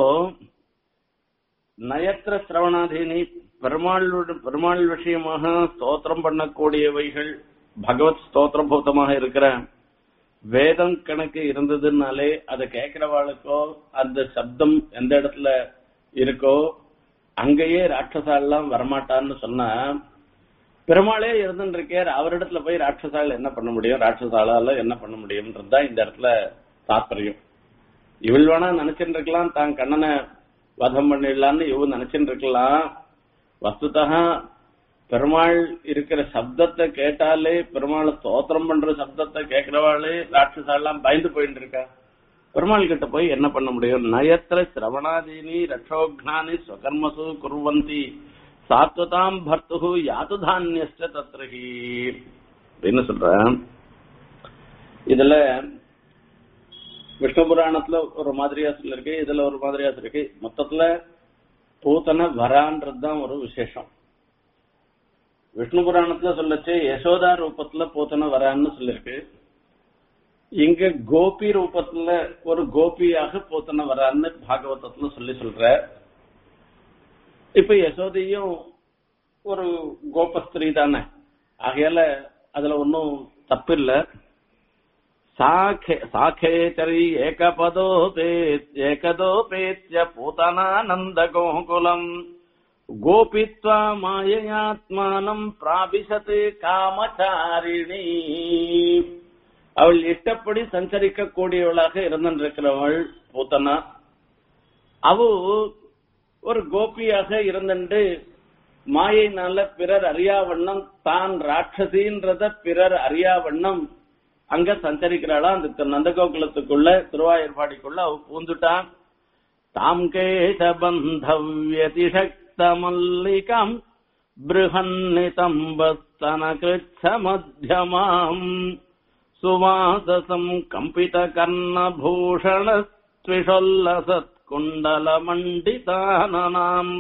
நயத்திர சிரவணாதீனி பெருமாள் பெருமாள் விஷயமாக ஸ்தோத்திரம் பண்ணக்கூடியவைகள் பகவத் ஸ்தோத்திரபூதமாக இருக்கிற வேதம் கணக்கு இருந்ததுனாலே அதை கேட்கிறவாளுக்கோ அந்த சப்தம் எந்த இடத்துல இருக்கோ அங்கேயே ராட்சசாலாம் வரமாட்டான்னு சொன்னா பெருமாளே இருந்துட்டு இருக்கார் அவரிடத்துல போய் ராட்சசால் என்ன பண்ண முடியும் ராட்சசாலால என்ன பண்ண முடியும்ன்றதுதான் இந்த இடத்துல தாற்பயம் இவள் வேணா நினைச்சுட்டு இருக்கலாம் தான் கண்ணனை வதம் பண்ணிடலான்னு இவன் நினைச்சுட்டு இருக்கலாம் வஸ்துதா பெருமாள் இருக்கிற சப்தத்தை கேட்டாலே பெருமாளை ஸ்தோத்திரம் பண்ற சப்தத்தை கேட்கிறவாளே ராட்சசாலாம் பயந்து போயிட்டு இருக்கா பெருமாள் கிட்ட போய் என்ன பண்ண முடியும் நயத்திர சிரவணாதீனி ரட்சோக்னானி ஸ்வகர்மசு குர்வந்தி சாத்வதாம் பர்த்து யாதுதான்யஸ்ட தத்ரஹி அப்படின்னு சொல்ற இதுல விஷ்ணு புராணத்துல ஒரு மாதிரியா சொல்லிருக்கு இதுல ஒரு மாதிரியா இருக்கு மொத்தத்துல பூத்தனை வரான்றதுதான் ஒரு விசேஷம் விஷ்ணு புராணத்துல சொல்லச்சு யசோதா ரூபத்துல பூத்தனை வரான்னு சொல்லிருக்கு இங்க கோபி ரூபத்துல ஒரு கோபியாக பூத்தனை வரான்னு பாகவதத்துல சொல்லி சொல்ற இப்ப யசோதையும் ஒரு கோபஸ்திரீ தானே ஆகையால அதுல ஒன்னும் தப்பு இல்ல சாఖேச்சரி ஏகபதோபே ஏகதோபேத்ய பூதனானந்த கோகுலம் கோபித்வா மாயையாத்மானம் பிராபிசத்து காமச்சாரிணி அவள் இஷ்டப்படி சஞ்சரிக்க கூடியவளாக இருந்திருக்கிறவள் பூத்தனா அவ ஒரு கோபியாக இருந்துட்டு மாயினால பிறர் அறியாவண்ணம் தான் ராட்சசின்றத பிறர் அறியாவண்ணம் அங்க சஞ்சரிக்கிறாளா அந்த நந்தகோகுலத்துக்குள்ள திருவாயூர்பாடிக்குள்ள அவ பூந்துட்டான் தாம் கேசபந்தவ்யதிசக்த மல்லிகம் பிருஹன்னிதம்பஸ்தன கிருச்ச மத்தியமாம் சுவாசசம் கம்பித கர்ணபூஷண त्विषोल्लसत्कुण्डलमण्डिताननाम्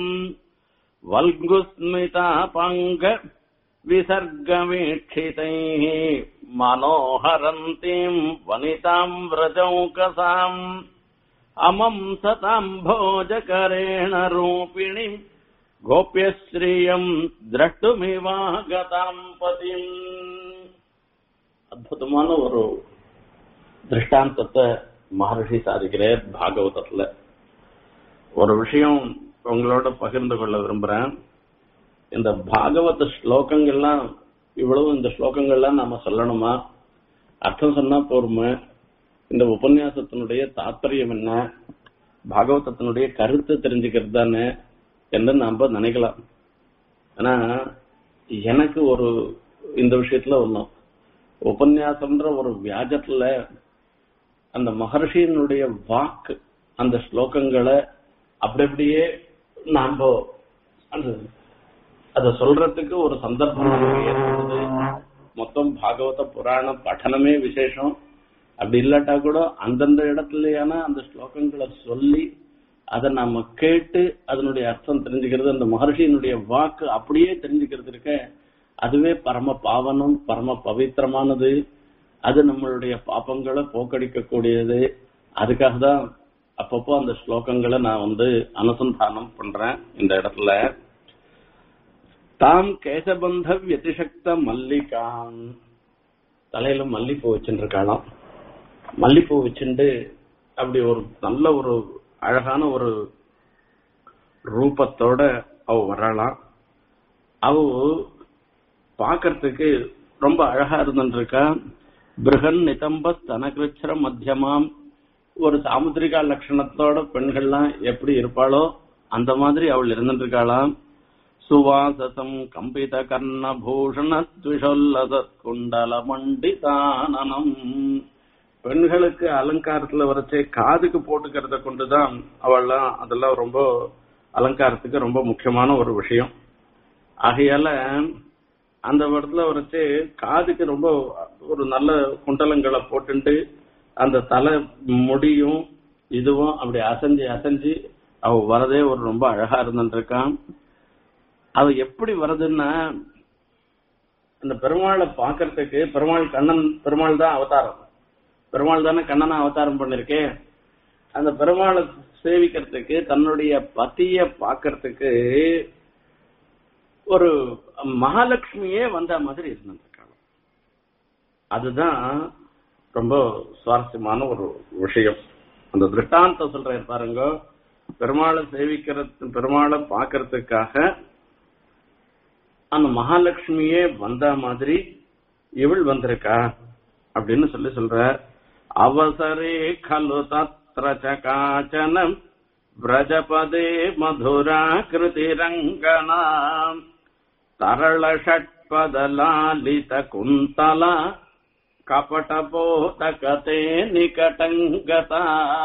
वल्गुस्मितापङ्ग विसर्गवीक्षितैः मनोहरन्तीम् वनिताम् व्रजौकसाम् अमम् सताम् भोजकरेण रूपिणीम् गोप्यश्रियम् द्रष्टुमिवागताम् पतिम् அற்புதமான ஒரு திருஷ்டாந்தத்தை மகர்ஷி சாதிக்கிறார் பாகவதத்துல ஒரு விஷயம் உங்களோட பகிர்ந்து கொள்ள விரும்புறேன் இந்த பாகவத ஸ்லோகங்கள்லாம் இவ்வளவு இந்த ஸ்லோகங்கள்லாம் நாம சொல்லணுமா அர்த்தம் சொன்னா போருமா இந்த உபன்யாசத்தினுடைய தாற்பயம் என்ன பாகவதத்தினுடைய கருத்து தெரிஞ்சுக்கிறது தானே என்று நாம நினைக்கலாம் ஆனா எனக்கு ஒரு இந்த விஷயத்துல ஒண்ணும் உபன்யாசம்ன்ற ஒரு வியாஜத்துல அந்த மகர்ஷியினுடைய வாக்கு அந்த ஸ்லோகங்களை அப்படி அப்படியே நாம அந்த அத சொல்றதுக்கு ஒரு சந்தர்ப்பம் நமக்கு ஏற்படுது மொத்தம் பாகவத புராண பఠனமே விசேஷம் அப்படி இல்லாட்டா கூட அந்தந்த இடத்துலயான அந்த ஸ்லோகங்களை சொல்லி அதை நாம கேட்டு அதனுடைய அர்த்தம் தெரிஞ்சுக்கிறது அந்த மகர்ஷியினுடைய வாக்கு அப்படியே தெரிஞ்சுக்கிறது இருக்க அதுவே பரம பாவனம் பரம பவித்திரமானது அது நம்மளுடைய பாப்பங்களை போக்கடிக்க கூடியது அதுக்காக தான் அப்பப்போ அந்த ஸ்லோகங்களை நான் வந்து அனுசந்தானம் பண்றேன் இந்த இடத்துல தாம் கேசபந்த வியதிசக்த மல்லிகாம் தலையில மல்லிப்பூ வச்சுட்டு இருக்காளாம் மல்லிப்பூ வச்சுட்டு அப்படி ஒரு நல்ல ஒரு அழகான ஒரு ரூபத்தோட அவ வராளாம் அவ பாக்கிறதுக்கு ரொம்ப அழகா இருந்துருக்கா பிருகன் நிதம்ப ஸ்தனகிருச்சர மத்தியமாம் ஒரு சாமுத்திரிகா லட்சணத்தோட பெண்கள்லாம் எப்படி இருப்பாளோ அந்த மாதிரி அவள் இருந்துருக்காளாம் சுவாசசம் கம்பித கர்ண பூஷண துஷல்லத குண்டல மண்டிதானனம் பெண்களுக்கு அலங்காரத்துல வரைச்சே காதுக்கு போட்டுக்கிறத கொண்டுதான் அவள்லாம் அதெல்லாம் ரொம்ப அலங்காரத்துக்கு ரொம்ப முக்கியமான ஒரு விஷயம் ஆகையால அந்த இடத்துல வரைச்சு காதுக்கு ரொம்ப ஒரு நல்ல குண்டலங்களை போட்டுட்டு அந்த தலை முடியும் இதுவும் அப்படி அசைஞ்சு அசைஞ்சு அவ வரதே ஒரு ரொம்ப அழகா இருந்துருக்கான் அவ எப்படி வருதுன்னா அந்த பெருமாளை பாக்குறதுக்கு பெருமாள் கண்ணன் பெருமாள் தான் அவதாரம் பெருமாள் தானே கண்ணனை அவதாரம் பண்ணிருக்கே அந்த பெருமாளை சேவிக்கிறதுக்கு தன்னுடைய பத்திய பாக்கிறதுக்கு ஒரு மகாலட்சுமியே வந்த மாதிரி இருந்திருக்காங்க அதுதான் ரொம்ப சுவாரஸ்யமான ஒரு விஷயம் அந்த திருஷ்டாந்தம் சொல்றேன் பாருங்க பெருமாளை சேவிக்கிறது பெருமாளை பாக்கிறதுக்காக அந்த மகாலட்சுமியே வந்த மாதிரி இவள் வந்திருக்கா அப்படின்னு சொல்லி சொல்ற அவசரே கலு தத்ர காச்சனம் व्रजपदे मधुराकृतिरङ्गना तरलषट्पदलालितकुन्तला கபடபோதகதே நிகடங்கதா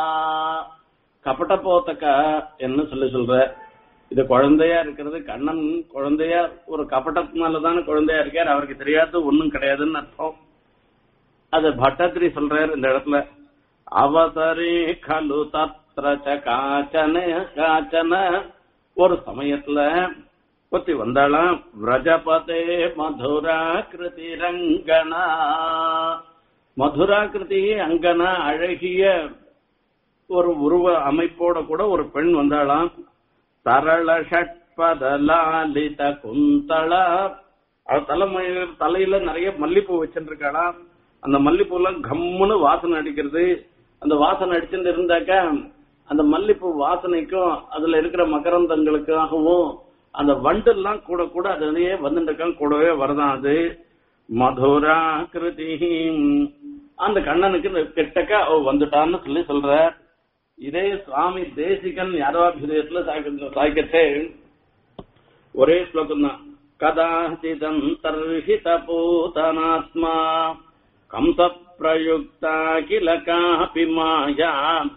கபடபோதக என்ன சொல்லி சொல்ற இது குழந்தையா இருக்கிறது கண்ணன் குழந்தையா ஒரு கபடத்தினாலதானே குழந்தையா இருக்கார் அவருக்கு தெரியாது ஒண்ணும் கிடையாதுன்னு அர்த்தம் அது பட்டத்திரி சொல்றாரு இந்த இடத்துல அவசரே கலு தத்ர காச்சன காச்சன ஒரு சமயத்துல ஒத்தி வந்தாளாம் விரஜபதே மதுரா கிருதி ரங்கனா மதுரா கிருதி அங்கனா அழகிய ஒரு உருவ அமைப்போட கூட ஒரு பெண் வந்தாளாம் சரள ஷட்பதலாலித குந்தளா அவ தலைமை தலையில நிறைய மல்லிப்பூ வச்சுருக்காளாம் அந்த மல்லிப்பூலாம் கம்முன்னு வாசனை அடிக்கிறது அந்த வாசனை அடிச்சுட்டு இருந்தாக்கா அந்த மல்லிப்பூ வாசனைக்கும் அதுல இருக்கிற மகரந்தங்களுக்காகவும் அந்த வண்டெல்லாம் கூட கூட அதுலயே வந்துட்டு கூடவே வரதான் அது மதுரா கிருதி அந்த கண்ணனுக்கு கிட்டக்க அவ வந்துட்டான்னு சொல்லி சொல்ற இதே சுவாமி தேசிகன் யாரவாபிதயத்துல சாய்க்கச்சே ஒரே ஸ்லோகம் தான் கதாச்சிதம் தர்ஹித பூதனாத்மா கம்ச பிரயுக்தா கில காபி மாயா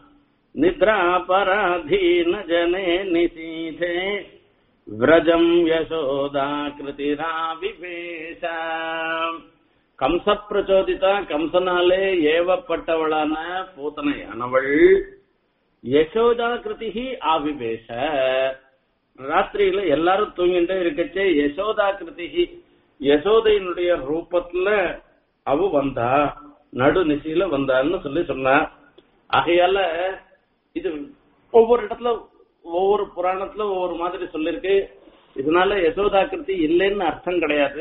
நித்ராபராதீன ஜனே நிசீதே விரஜம் யசோதா கிருதிராவிவேஷ கம்ச பிரச்சோதிதா கம்சனாலே ஏவப்பட்டவளான பூத்தனையானவள் யசோதா கிருதிகி ஆவிவேஷ ராத்திரியில எல்லாரும் தூங்கிட்டே இருக்கச்சே யசோதா கிருதிகி யசோதையினுடைய ரூபத்துல அவ வந்தா நடு நிசையில வந்தான்னு சொல்லி சொன்னா ஆகையால இது ஒவ்வொரு இடத்துல ஒவ்வொரு புராணத்துல ஒவ்வொரு மாதிரி சொல்லிருக்கு இதனால யசோதாக்கிருதி இல்லைன்னு அர்த்தம் கிடையாது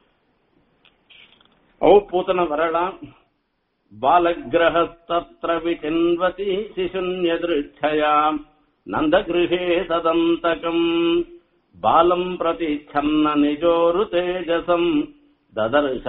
ஓ பூத்தனை வரலாம் பாலகிரகஸ்தத்ர விசின்வதி சிசுன்யதிருட்சயாம் நந்தகிருஹே ததந்தகம் பாலம் பிரதி சன்ன நிஜோரு தேஜசம் ததர்ஷ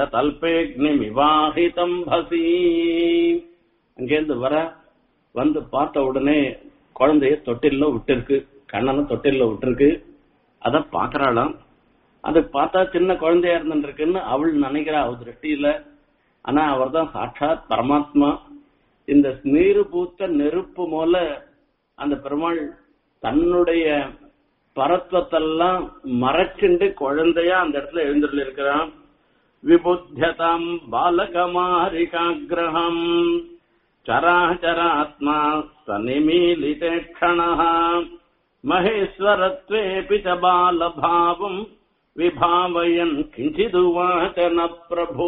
தல்பேக்னிமிவாஹிதம் பசி அங்கேருந்து வர வந்து பார்த்த உடனே குழந்தைய தொட்டில்ல விட்டுருக்கு கண்ணனை தொட்டில்ல விட்டுருக்கு அத பாக்குறாளாம் அது பார்த்தா சின்ன குழந்தையா இருந்துருக்குன்னு அவள் நினைக்கிறா அவ திருஷ்டியில ஆனா அவர் தான் சாட்சாத் பரமாத்மா இந்த நீரு பூத்த நெருப்பு போல அந்த பெருமாள் தன்னுடைய பரத்வத்தெல்லாம் மறைச்சுண்டு குழந்தையா அந்த இடத்துல எழுந்துள்ள இருக்கிறான் விபுத்தியதாம் பாலகமாரிகாகிரகம் சராச்சராத்மா சனிமீலிதேக்ஷண மகேஸ்வரத்வேபி ச பாலபாவம் விபாவயன் கிஞ்சிதுவாச்சன பிரபு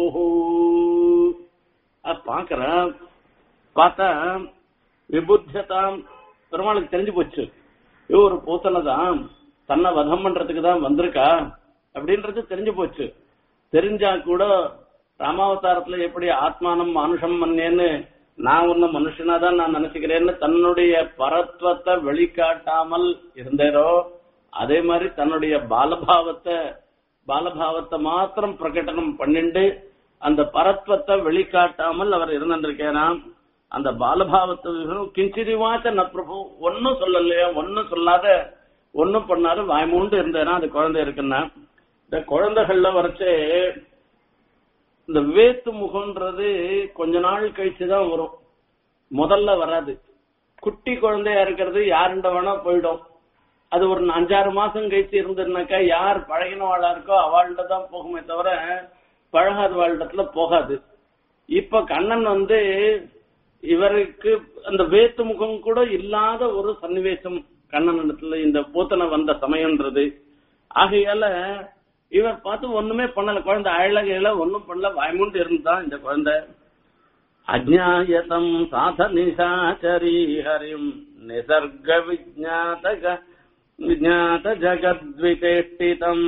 பாக்குற பார்த்தா விபுத்தியதாம் பெருமாளுக்கு தெரிஞ்சு போச்சு இவ ஒரு பூத்தனை தான் தன்னை வதம் பண்றதுக்கு தான் வந்திருக்கா அப்படின்றது தெரிஞ்சு போச்சு தெரிஞ்சா கூட ராமாவதாரத்துல எப்படி ஆத்மானம் மனுஷம் மன்னேன்னு நான் ஒன்னு மனுஷனா தான் நான் நினைச்சுக்கிறேன்னு தன்னுடைய பரத்வத்தை வெளிக்காட்டாமல் இருந்தேரோ அதே மாதிரி தன்னுடைய பாலபாவத்தை பாலபாவத்தை மாத்திரம் பிரகடனம் பண்ணிண்டு அந்த பரத்வத்தை வெளிக்காட்டாமல் அவர் இருந்திருக்கேனாம் அந்த பாலபாவத்தை கிஞ்சிரிவாச்ச ந பிரபு ஒன்னும் சொல்லலையா ஒன்னும் சொல்லாத ஒன்னும் பண்ணாத வாய்மூண்டு இருந்தேனா அந்த குழந்தை இருக்குன்னா இந்த குழந்தைகள்ல வரைச்சே இந்த வேத்து முகம்ன்றது கொஞ்ச நாள் கழிச்சுதான் வரும் முதல்ல வராது குட்டி குழந்தையா இருக்கிறது யாருண்ட வேணா போயிடும் அது ஒரு அஞ்சாறு மாசம் கழிச்சு இருந்ததுனாக்கா யார் பழகினவாளா இருக்கோ அவள்கிட்ட தான் போகுமே தவிர பழகாத வாழ்டத்துல போகாது இப்ப கண்ணன் வந்து இவருக்கு அந்த வேத்து முகம் கூட இல்லாத ஒரு சன்னிவேசம் கண்ணன் இடத்துல இந்த பூத்தனை வந்த சமயம்ன்றது ஆகையால இவர் பார்த்து ஒண்ணுமே பண்ணல குழந்தை அழகையில ஒண்ணும் பண்ணல வாய்மூண்டு இருந்தான் இந்த குழந்தை அஜாயதம் சாத நிசாச்சரி ஹரிம் நிசர்க விஜாதக விஜாத ஜகத்விதேஷ்டிதம்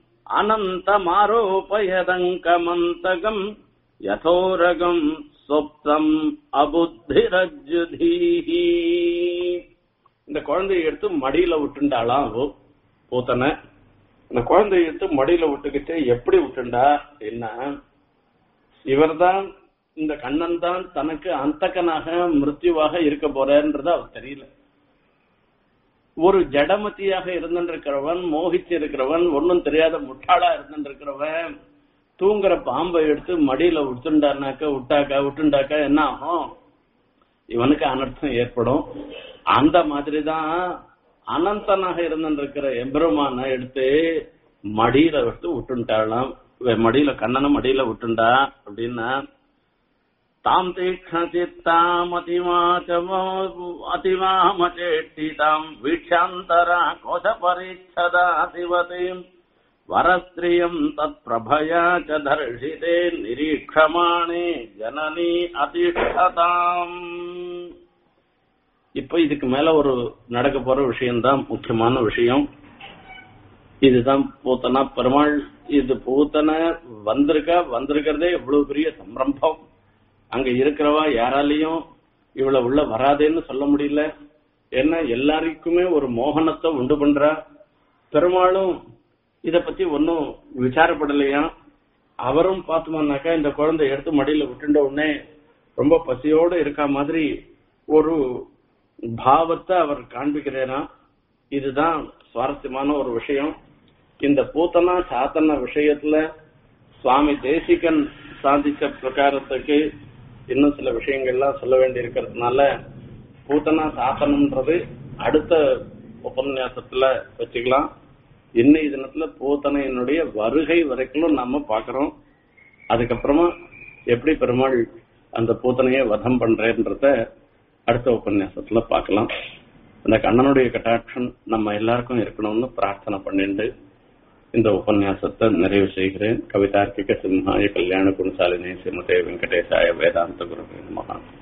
அனந்தமாரோபயதங்கமந்தகம் யதோரகம் சொப்தம் அபுத்திரஜுதீஹி இந்த குழந்தைய எடுத்து மடியில விட்டுண்டாளாம் அவ பூத்தனை இந்த குழந்தைய எடுத்து மடியில விட்டுக்கிட்டு எப்படி விட்டுண்டா என்ன இவர்தான் இந்த கண்ணன் தான் தனக்கு அந்தகனாக மிருத்யுவாக இருக்க போறன்றது அவர் தெரியல ஒரு ஜடமத்தியாக இருந்திருக்கிறவன் மோகிச்சு இருக்கிறவன் ஒன்னும் தெரியாத முட்டாளா இருந்திருக்கிறவன் தூங்குற பாம்பை எடுத்து மடியில விட்டுண்டானாக்க விட்டாக்கா விட்டுண்டாக்கா என்ன ஆகும் இவனுக்கு அனர்த்தம் ஏற்படும் அந்த மாதிரிதான் அனந்தனாக இருந்திருக்கிற எம்பெருமான எடுத்து மடியில எடுத்து விட்டுண்டாளாம் மடியில கண்ணனை மடியில விட்டுண்டா அப்படின்னா தாம் தீக்ஷணச்சித்தாம் அதிமாமச்சேட்டிதாம் வீட்சாந்தரா கோஷ பரீட்சதா சிவதீம் வரஸ்திரியம் தத் பிரபயா ச தர்ஷிதே நிரீட்சமானே ஜனனி அதிஷ்டதாம் இப்ப இதுக்கு மேல ஒரு நடக்க போற விஷயம்தான் முக்கியமான விஷயம் இதுதான் பூத்தனா பெருமாள் இது பூத்தன வந்திருக்கா வந்திருக்கிறதே இவ்வளவு பெரிய சம்பிரம்பம் அங்க இருக்கிறவா யாராலையும் இவ்வளவு உள்ள வராதேன்னு சொல்ல முடியல ஏன்னா எல்லாருக்குமே ஒரு மோகனத்தை உண்டு பண்றா பெருமாளும் இத பத்தி ஒன்னும் விசாரப்படலையா அவரும் பார்த்தோம்னாக்கா இந்த குழந்தை எடுத்து மடியில விட்டுண்ட உடனே ரொம்ப பசியோட இருக்கா மாதிரி ஒரு பாவத்தை அவர் காண்பிக்கிறேனா இதுதான் சுவாரஸ்யமான ஒரு விஷயம் இந்த பூத்தனா சாத்தன விஷயத்துல சுவாமி தேசிகன் சாதிச்ச பிரகாரத்துக்கு இன்னும் சில விஷயங்கள்லாம் சொல்ல வேண்டி இருக்கிறதுனால பூத்தனா சாத்தனம்ன்றது அடுத்த உபன்யாசத்துல வச்சுக்கலாம் இன்னைய தினத்துல பூத்தனையினுடைய வருகை வரைக்கும் நாம பாக்குறோம் அதுக்கப்புறமா எப்படி பெருமாள் அந்த பூத்தனையை வதம் பண்றேன்றத அடுத்த உபன்யாசத்துல பார்க்கலாம் அந்த கண்ணனுடைய கட்டாட்சம் நம்ம எல்லாருக்கும் இருக்கணும்னு பிரார்த்தனை பண்ணிட்டு இந்த உபன்யாசத்தை நிறைவு செய்கிறேன் கவிதார்க்கிக சிம்ஹாய கல்யாண குணசாலினி சிமதே வெங்கடேசாய வேதாந்த குரு மகா